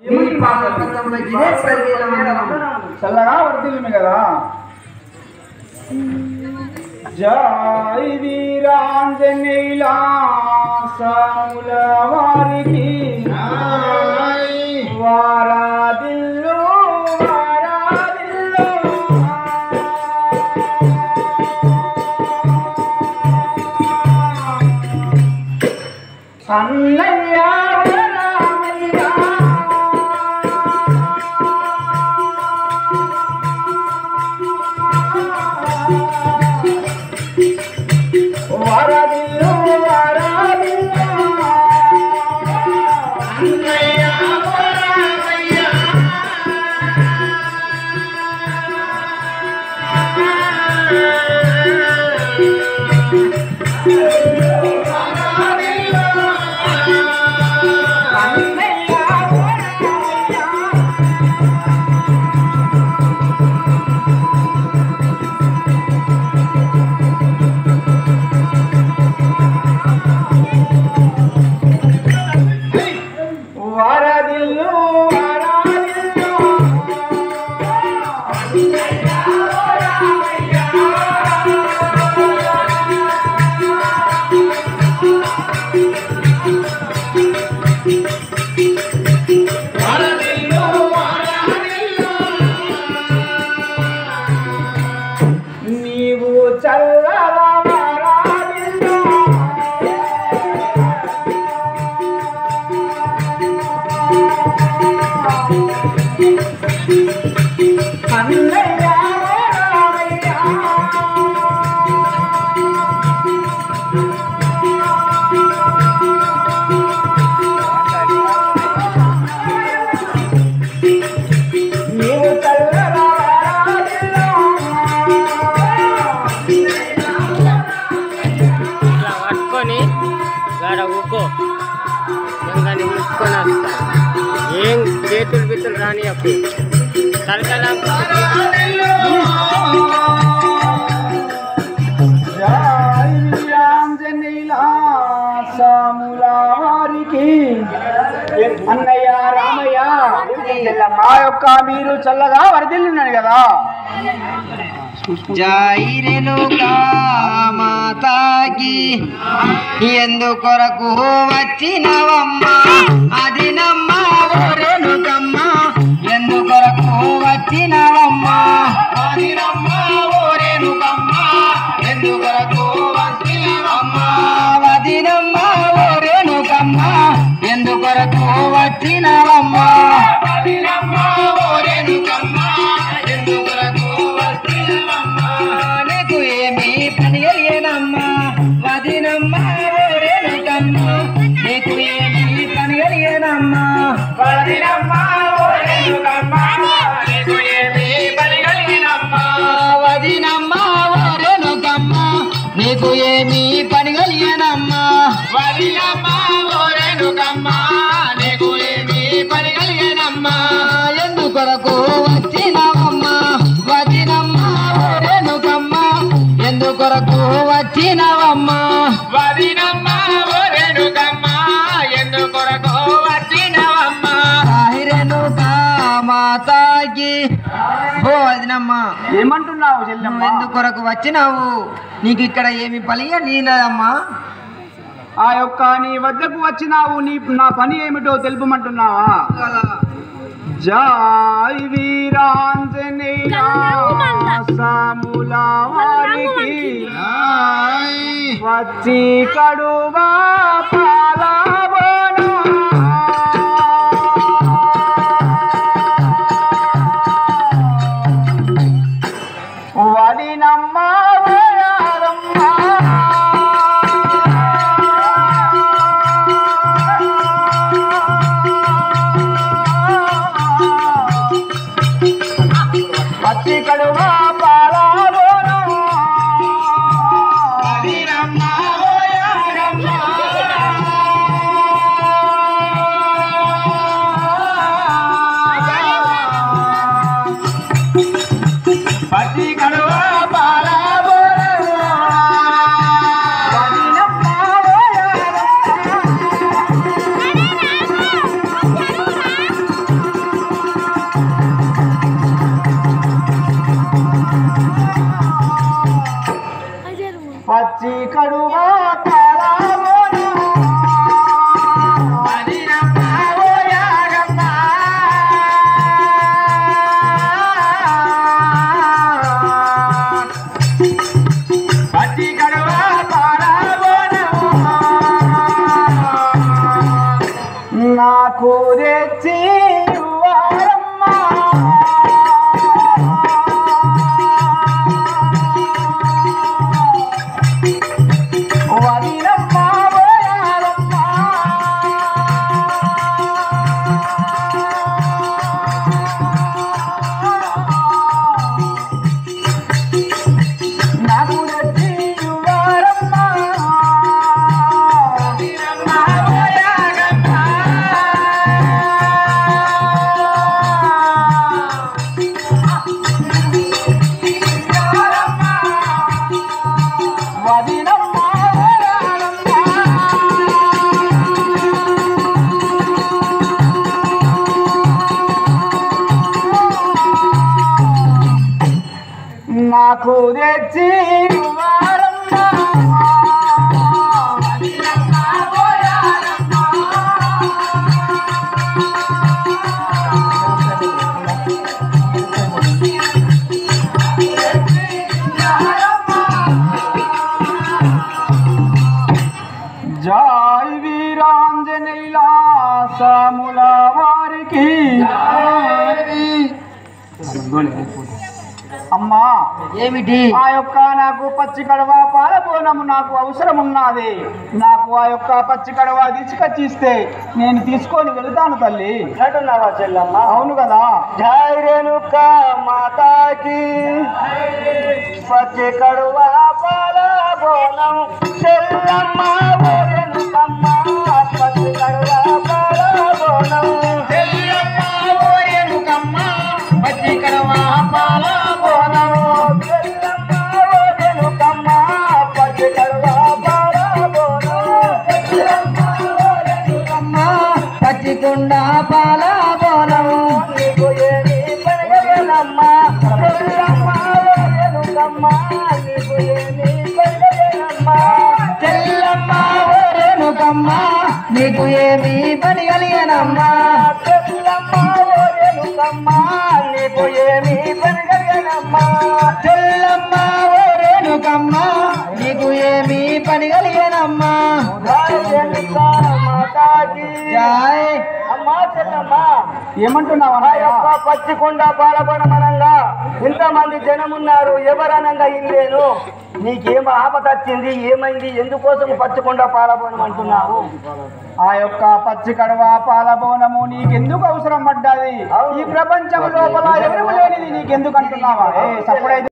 చల్లగా వర్తిల్లిమి కదా జై వీరాంజనేయుల సాముల వారికి వారాదిల్లు వారాదిల్లు అన్నయ్య రామయ్య వారాదిల్లు వారాదిల్లు అన్నయ్య రామయ్య అన్నయ్య రామయ్య వారదిల్లు వారదిల్లు నీవు చల్లగా వారదిల్లు అన్నయ్య రామయ్య నీవు చల్లగా ఇట్లా పట్టుకొని గాడ ఊకో గంగాని ముట్టుకొని వస్తా ఏం చేతులు బిత్తులు రాని అప్పుడు తలకలా వారికి అన్నయ్య రామయ్య మా యొక్క మీరు చల్లగా వరదిల్లున్నాడు కదా జాయిరెనుగా మాతాకి ఎందుకొరకు వచ్చినవమ్మా అది నమ్మ ఓరెనుకమ్మ ఎందుకొరకు వచ్చినవమ్మా అది నమ్మ ఓరెనుకమ్మ ఎందుకొరకు వచ్చినవమ్మా అది నమ్మ ఓరెనుకమ్మ ఎందుకొరకు వచ్చినవమ్మా అది నమ్మ ఓరెనుకమ్మ ఎందుకొరకు వచ్చినవమ్మా నీకు ఏమి పని కలిగేనమ్మా వదినమ్మా ఓరేనుకమ్మా నీకు ఏమి పని కలిగేనమ్మా వదినమ్మా ఓరేనుకమ్మా నీకు ఏమి పని కలిగేనమ్మా వదినమ్మా ఓరేనుకమ్మా నీకు ఏమి పని కలిగేనమ్మా వదినమ్మా ఓరేనుకమ్మా నీకు ఏమి పని కలిగేనమ్మా ఎందుకొరకు వచ్చినవమ్మా వదినమ్మా ఓరేనుకమ్మా ఎందుకొరకు వచ్చినవమ్మా వదినమ్మా ఓరేనుకమ్మా ఎందుకొరకు వచ్చినవమ్మా రేణుకా మాతాకి ఓ వదినమ్మా ఏమంటున్నావు నువ్వు చెల్లెమ్మ ఎందుకొరకు వచ్చినావు నీకు ఇక్కడ ఏమి పలియ నీనదమ్మా ఆ యొక్క నీ వద్దకు వచ్చినావు నీ నా పని ఏమిటో తెలుపమంటున్నావా జై వీరాంజనేయ సాముల వారికి వచ్చి కడువా పాలబోను వదినమ్మ పచ్చి కడువా పాలబోను వదినమ్మ పచ్చి కడువా పాలబోనము పచ్చి కడువా పాలబోనము నాకు తెచ్చి ఇవ్వాలమ్మా. వదినమ్మా, పోయాలమ్మా. నాకు తెచ్చి ఇవ్వాలమ్మా. వదినమ్మా, పోయాలమ్మా. వదినమ్మా, పోయాలమ్మా. నాకు తెచ్చి వారమ్మా. వదినమ్మా, పోయాలమ్మా. జై వీరాంజనేయుల సాముల వారికి అమ్మా ఏమిటి ఆ యొక్క నాకు పచ్చి కడవ పాలబోనము నాకు అవసరం ఉన్నది నాకు ఆ యొక్క పచ్చి కడవ తీసుకొచ్చిస్తే నేను తీసుకొని వెళ్తాను తల్లి అంటున్నావా చెల్లమ్మ అవును కదా జై రేణుక మాతాకి పచ్చి కడువా పాల బోనం చెల్లమ్మ ఓ రేణుకమ్మ పచ్చి కడువా పాల బోనం చెల్లమ్మ ఓ రేణుకమ్మ పచ్చి కడువా పాల బోనం చెల్లమ్మ ఓ రేణుకమ్మ పచ్చి కడువా పాల బోనం చెల్లమ్మ ఓ రేణుకమ్మ పచ్చికొండ పాల బోనము నీకు ఏమి పడగలమ్మా చెల్లమ్మ ఓరేనుకమ్మ నీకు ఏమి పడగలమ్మా చెల్లమ్మ ఓరేనుకమ్మ నీకు ఏమి పని కలిగనమ్మా చెల్లమ్మ ఓరేనుకమ్మ నీకు ఏమి పని కలిగనమ్మా చెల్లమ్మ ఓరేనుకమ్మ నీకు ఏమి పని కలిగనమ్మా జాయ్ అమ్మా చెల్లమ్మ ఏమంటున్నావు ఆ యొక్క పచ్చికొండ పాలబడమనంగా ఇంతమంది జనం ఉన్నారు ఎవరనంగా ఇల్లేను నీకేం ఆపద వచ్చింది ఏమైంది ఎందుకోసం పచ్చికొండ పాలబోనం అంటున్నావు ఆ యొక్క పచ్చి కడవ పాలబోనము నీకెందుకు అవసరం పడ్డది ఈ ప్రపంచం లోపల ఎవరు లేనిది నీకెందుకు అంటున్నావా ఏ, సప్పుడైతే